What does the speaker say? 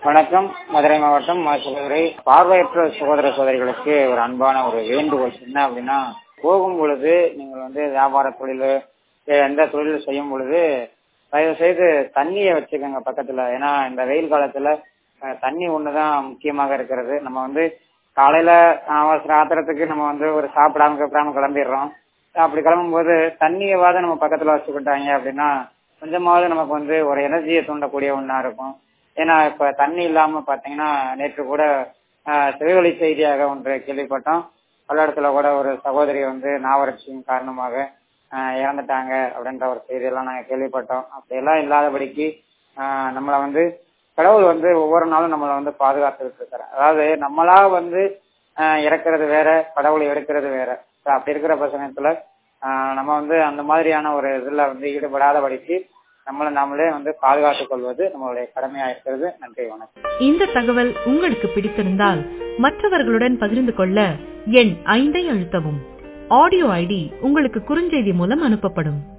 வணக்கம் மதுரை மாவட்டம் மாசிலதுரை பார்வையற்ற சகோதர சகோதரிகளுக்கு ஒரு அன்பான ஒரு வேண்டுகோள் என்ன அப்படின்னா போகும் பொழுது நீங்கள் வந்து வியாபார தொழில் எந்த தொழில் செய்யும் பொழுது தயவு செய்து தண்ணியை வச்சுக்கோங்க பக்கத்துல ஏன்னா இந்த வெயில் காலத்துல அஹ், தண்ணி ஒண்ணுதான் முக்கியமாக இருக்கிறது நம்ம வந்து காலையில அவசர ஆத்திரத்துக்கு நம்ம வந்து ஒரு சாப்பிடாம சாப்பிடாம கிளம்பிடுறோம் அப்படி கிளம்பும்போது தண்ணியவாத நம்ம பக்கத்துல வச்சுக்கிட்டாங்க அப்படின்னா கொஞ்சமாவது நமக்கு வந்து ஒரு எனர்ஜியை தூண்டக்கூடிய ஒண்ணா இருக்கும் ஏன்னா இப்ப தண்ணி இல்லாம பாத்தீங்கன்னா நேற்று கூட ஆஹ், செவிவழி செய்தியாக ஒன்று கேள்விப்பட்டோம் பல்லடத்துல கூட ஒரு சகோதரி வந்து நாவறட்சியின் காரணமாக ஆஹ், இறந்துட்டாங்க அப்படின்ற ஒரு செய்தியெல்லாம் நாங்க கேள்விப்பட்டோம் அப்படியெல்லாம் இல்லாதபடிக்கு ஆஹ், நம்மளை வந்து கடவுள் வந்து ஒவ்வொரு நாளும் நம்மளை வந்து பாதுகாத்துக்கிட்டு இருக்கிறார் அதாவது நம்மளா வந்து ஆஹ், இறக்குறது வேற கடவுளை எடுக்கிறது வேற So, அப்படி இருக்கிற பட்சத்துல ஆஹ், நம்ம வந்து அந்த மாதிரியான ஒரு இதுல வந்து ஈடுபடாதபடிக்கு நம்மளை நாமளே வந்து பாதுகாத்துக் கொள்வது நம்மளுடைய கடமையா இருக்கிறது நன்றி வணக்கம் இந்த தகவல் உங்களுக்கு பிடித்திருந்தால் மற்றவர்களுடன் பகிர்ந்து கொள்ள எண் ஐந்தை அழுத்தவும் ஆடியோ ஐடி உங்களுக்கு குறுஞ்செய்தி மூலம் அனுப்பப்படும்